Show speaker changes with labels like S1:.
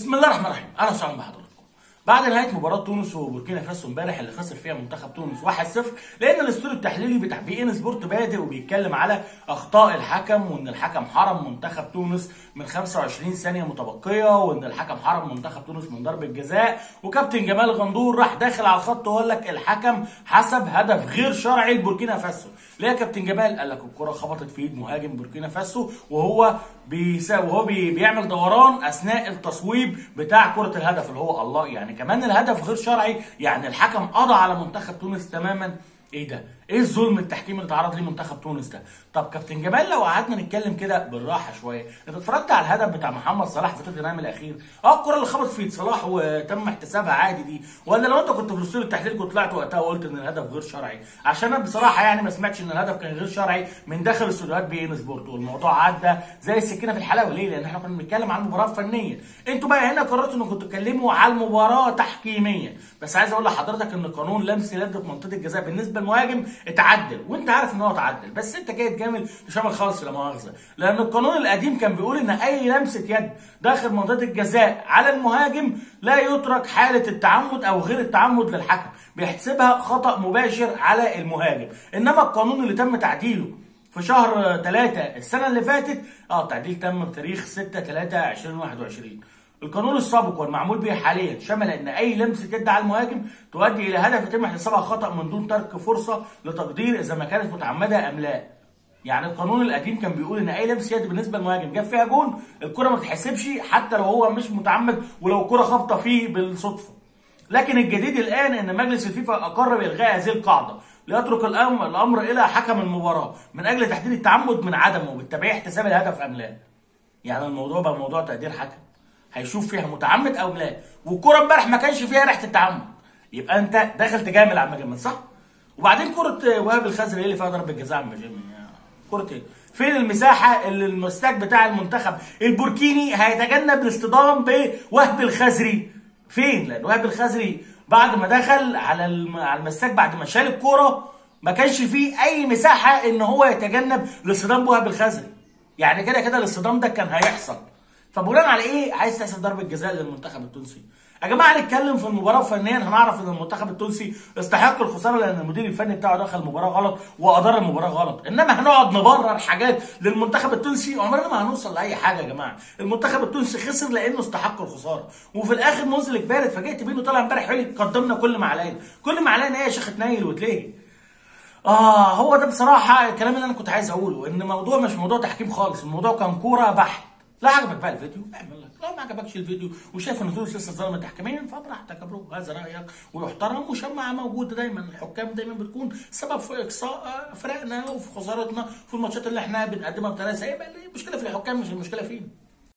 S1: بسم الله الرحمن الرحيم اهلا وسهلا بحضراتكم بعد نهايه مباراه تونس وبوركينا فاسو امبارح اللي خسر فيها منتخب تونس 1-0 لان الاستوديو التحليلي بتاع بي ان سبورت بادئ وبيتكلم على اخطاء الحكم وان الحكم حرم منتخب تونس من 25 ثانيه متبقيه وان الحكم حرم منتخب تونس من ضربه جزاء وكابتن جمال غندور راح داخل على الخط وقال لك الحكم حسب هدف غير شرعي لبوركينا فاسو ليه يا كابتن جمال قال لك الكره خبطت في ايد مهاجم بوركينا فاسو وهو بيسا وهو بي بيعمل دوران اثناء التصويب بتاع كره الهدف اللي هو الله يعني كمان الهدف غير شرعي يعني الحكم قضى على منتخب تونس تماما ايه ده؟ ايه الظلم التحكيمي اللي اتعرض ليه منتخب تونس ده؟ طب كابتن جمال لو قعدنا نتكلم كده بالراحه شويه، انت اتفرجت على الهدف بتاع محمد صلاح في توتنهام الاخير؟ اه الكره اللي خبطت في ايد صلاح وتم احتسابها عادي دي، ولا لو انت كنت في الاستوديو التحليل كنت طلعت وقتها وقلت ان الهدف غير شرعي، عشان انا بصراحه يعني ما سمعتش ان الهدف كان غير شرعي من داخل استوديوهات بي ان سبورت والموضوع عدى زي السكينه في الحلاوه ليه؟ لان احنا كنا بنتكلم عن المباراه الفنيه، انتوا بقى هنا قررتوا انكم تتكلموا على المباراه تحكيميا، بس عايز اقول لحضرتك ان قانون لمس اليد في منطقه الجزاء بالنسبه للمهاجم اتعدل وانت عارف ان هو اتعدل بس انت جاي تجامل تشامل خالص لا مؤاخذه لان القانون القديم كان بيقول ان اي لمسه يد داخل منطقه الجزاء على المهاجم لا يترك حاله التعمد او غير التعمد للحكم بيحسبها خطا مباشر على المهاجم انما القانون اللي تم تعديله في شهر 3 السنه اللي فاتت اه التعديل تم بتاريخ 6 3 2021 القانون السابق والمعمول به حاليا شمل ان اي لمسه يد على المهاجم تؤدي الى هدف يتم احتسابها خطا من دون ترك فرصه لتقدير اذا ما كانت متعمده ام لا. يعني القانون القديم كان بيقول ان اي لمسه يد بالنسبه للمهاجم جاب فيها جون الكره ما تتحسبش حتى لو هو مش متعمد ولو الكره خابطه فيه بالصدفه. لكن الجديد الان ان مجلس الفيفا اقر بالغاء هذه القاعده ليترك الامر الامر الى حكم المباراه من اجل تحديد التعمد من عدمه وبالتبعيه احتساب الهدف ام لا. يعني الموضوع بقى موضوع تقدير حكم. هيشوف فيها متعمد او لا والكره امبارح ما كانش فيها ريحه التعمد يبقى انت داخل تجامل على المجامل صح وبعدين كره وهاب الخزري اللي فيها ضربه جزاء عم جيمي كره ايه فين المساحه اللي المستاك بتاع المنتخب البوركيني هيتجنب الاصطدام بوهب الخزري فين لان وهاب الخزري بعد ما دخل على على المساك بعد ما شال الكوره ما كانش فيه اي مساحه ان هو يتجنب الاصطدام بوهاب الخزري يعني كده كده الاصطدام ده كان هيحصل فبناء على ايه عايز تحسب ضربه جزاء للمنتخب التونسي يا جماعه نتكلم في المباراه فنيا هنعرف ان المنتخب التونسي استحق الخساره لان المدير الفني بتاعه دخل المباراه غلط وادار المباراه غلط انما هنقعد نبرر حاجات للمنتخب التونسي عمرنا ما هنوصل لاي حاجه يا جماعه المنتخب التونسي خسر لانه استحق الخساره وفي الاخر منزل اجباري اتفاجئت بيه انه طلع امبارح يقول قدمنا كل ما علينا كل ما علينا ايه يا شيخ تنيل وتلهي اه هو ده بصراحه الكلام اللي انا كنت عايز اقوله ان الموضوع مش موضوع تحكيم خالص الموضوع كان كوره بحت لا عجبك بقى الفيديو اعمل لك لو ما عجبكش الفيديو وشايف ان تونس لسه ظلمت تحكيميا فبراحتك يا برو هذا رايك ويحترم وشمعة موجود دايما الحكام دايما بتكون سبب في اقصاء فرقنا وفي خسارتنا في الماتشات اللي احنا بنقدمها بطريقه سيئه المشكله في الحكام مش المشكله فينا